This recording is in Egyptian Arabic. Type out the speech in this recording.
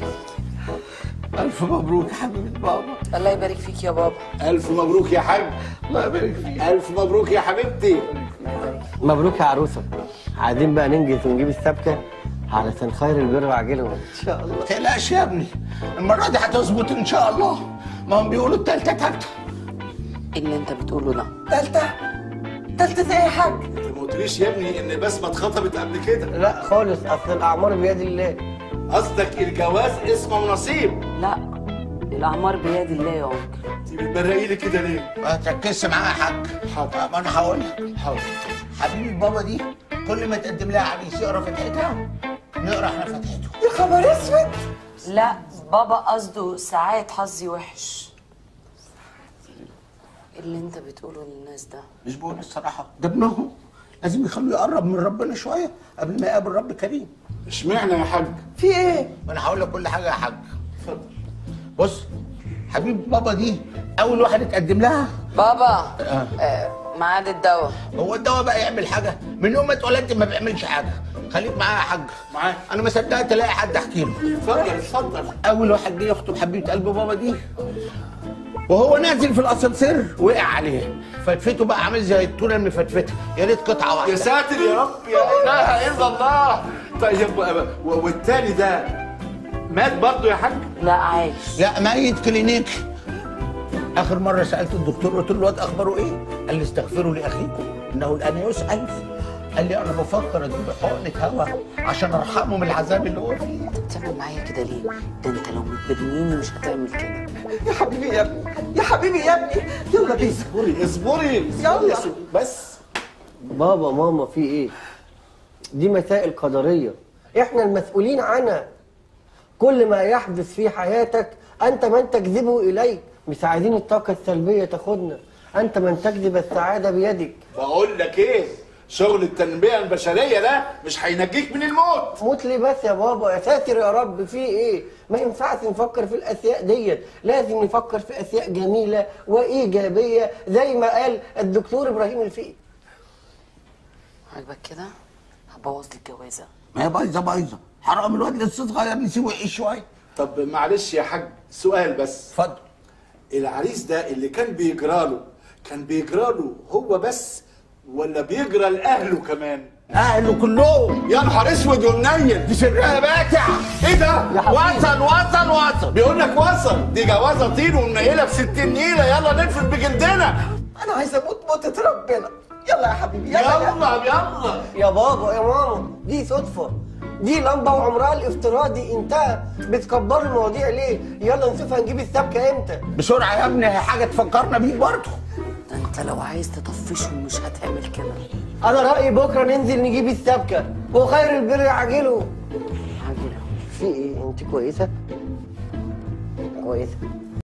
الف مبروك يا حبيبه بابا الله يبارك فيك يا بابا الف مبروك يا حاج الله يبارك فيك الف مبروك يا حبيبتي مبروك يا عروسه عايزين بقى ننجز ونجيب السبكه علشان خير البر عاجلهم ان شاء الله ما تقلقش يا ابني المره دي هتظبط ان شاء الله ما هم بيقولوا التالتة تالتة إيه اللي انت بتقوله ده تالتة تالتة زي يا حاج انت ما قلتليش يا ابني ان بسمه اتخطبت قبل كده لا خالص اصل الاعمار بيد الله قصدك الجواز اسمه ونصيب لا الأعمار بيد الله يا أنكل انت بتبرقي لي كده ليه ما تركزش معايا يا حاج حاضر. ما انا هقول لك حاضر حبيبي بابا دي كل ما تقدم لها عريس يقرا فتحتها نقرا احنا فتحته يا خبر اسود لا بابا قصده ساعات حظي وحش إيه اللي انت بتقوله للناس ده مش بقول الصراحه ده ابنهم لازم يخلوه يقرب من ربنا شويه قبل ما يقابل رب كريم اشمعنى يا حاج في ايه؟ ما انا هقول لك كل حاجه يا حاج اتفضل بص حبيب بابا دي اول واحد اتقدم لها بابا آه ميعاد الدواء هو الدواء بقى يعمل حاجه من يوم ما اتولدت ما بيعملش حاجه خليك معايا يا حاج معاك. انا ما صدقت الاقي حد احكي له اتفضل اتفضل اول واحد جه يخطب حبيبه قلب بابا دي وهو نازل في الاسانسير وقع عليه فتفته بقى عامل زي التونه المفتفته يا ريت قطعه واحده يا ساتر يا رب يا اله الا الله طيب و- و- والتاني ده مات برضه يا حاج لا عايش لا ميت كلينيك اخر مره سالت الدكتور قلت له الواد اخباره ايه قال لي استغفروا لاخيكم انه الان يسال قال لي انا بفكر اديله حقنه هوا عشان ارحمه من العذاب اللي هو فيه بتعمل معايا كده ليه؟ ده انت لو بتبنيني مش هتعمل كده يا حبيبي يا ابني يا حبيبي يا ابني يلا بينا اصبري اصبري يلا. يا سو- بس بابا ماما في ايه دي مسائل قدريه احنا المسؤولين عنها كل ما يحدث في حياتك انت من تجذبه اليك مش عايزين الطاقه السلبيه تاخدنا انت من تجذب السعاده بيدك بقول لك ايه شغل التنميه البشريه ده مش هينجيك من الموت موت ليه بس يا بابا يا ساتر يا رب في ايه ما ينفعش نفكر في الاشياء ديت لازم نفكر في اشياء جميله وايجابيه زي ما قال الدكتور ابراهيم الفقي عاجبك كده؟ هبوظ لي الجوازه ما هي بايظه بايظه حرام الواد لسه صغير نسيبه يعيش شويه طب معلش يا حاج سؤال بس اتفضل العريس ده اللي كان بيجراله كان بيجراله هو بس ولا بيجرى لاهله كمان اهله كلهم يا نهار اسود ومنيل دي سرها باتع ايه ده وصل وصل وصل بيقول لك وصل دي جوازه طين ومنيله ب 60 نيله يلا ننفذ بجلدنا انا عايز اموت موتة ربنا يلا يا حبيبي يلا يا يلا يلا يا بابا يا ماما دي صدفة دي لمبة وعمرها الافتراضي انتهى بتكبروا المواضيع ليه؟ يلا نشوف هنجيب السبكة امتى؟ بسرعه يا ابني هي حاجه تفكرنا بيك برضه ده انت لو عايز تطفشهم مش هتعمل كده أنا رأيي بكرة ننزل نجيب السبكة وخير البر عاجله عاجله في إيه؟ أنت كويسة؟ كويسة